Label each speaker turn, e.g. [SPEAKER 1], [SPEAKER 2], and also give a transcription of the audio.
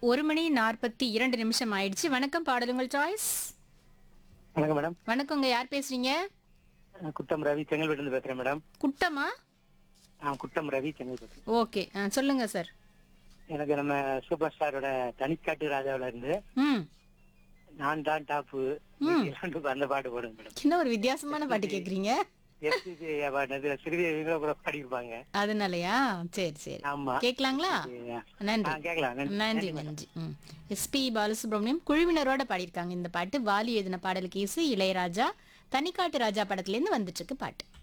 [SPEAKER 1] ஒரு மணி நாற்பத்தி இரண்டு நிமிஷம் ஆயிடுச்சு வணக்கம் பாடல் உங்கள் சாய்ஸ்
[SPEAKER 2] வணக்கம் மேடம்
[SPEAKER 1] வணக்கங்க யார் பேசுறீங்க
[SPEAKER 2] நான் குட்டம் ரவி செங்கல்பட்டு பேசுறேன் மேடம்
[SPEAKER 1] குட்டமா
[SPEAKER 2] நான் குட்டம் ரவி செங்கல்பட்டு
[SPEAKER 1] ஓகே ஆ, சொல்லுங்க சார்
[SPEAKER 2] எனக்கு நம்ம சூப்பர் ஸ்டாரோட தனிக்காட்டு ராஜாவுல இருந்து
[SPEAKER 1] ம்
[SPEAKER 2] நான் தான் டாப்பு அந்த பாட்டு போடுங்க மேடம்
[SPEAKER 1] என்ன ஒரு வித்தியாசமான பாட்டு கேக்குறீங்க
[SPEAKER 2] எஸ்பிபி பாடினது சிறுவியவங்க கூட பாடியிருப்பாங்க
[SPEAKER 1] அதனாலயா சரி சரி
[SPEAKER 2] ஆமா
[SPEAKER 1] கேட்கலாங்களா
[SPEAKER 2] ஆ,
[SPEAKER 1] நன்றி
[SPEAKER 2] கேட்கலாம் நன்றி.
[SPEAKER 1] நன்றி நன்றி ம் எஸ்பி பாலசுப்ரமணியம் குழுவினரோட பாடியிருக்காங்க இந்த பாட்டு வாலி எழுதின பாடலுக்கு இசை இளையராஜா தனிக்காட்டு ராஜா படத்துல இருந்து வந்துட்டு இருக்கு பாட்டு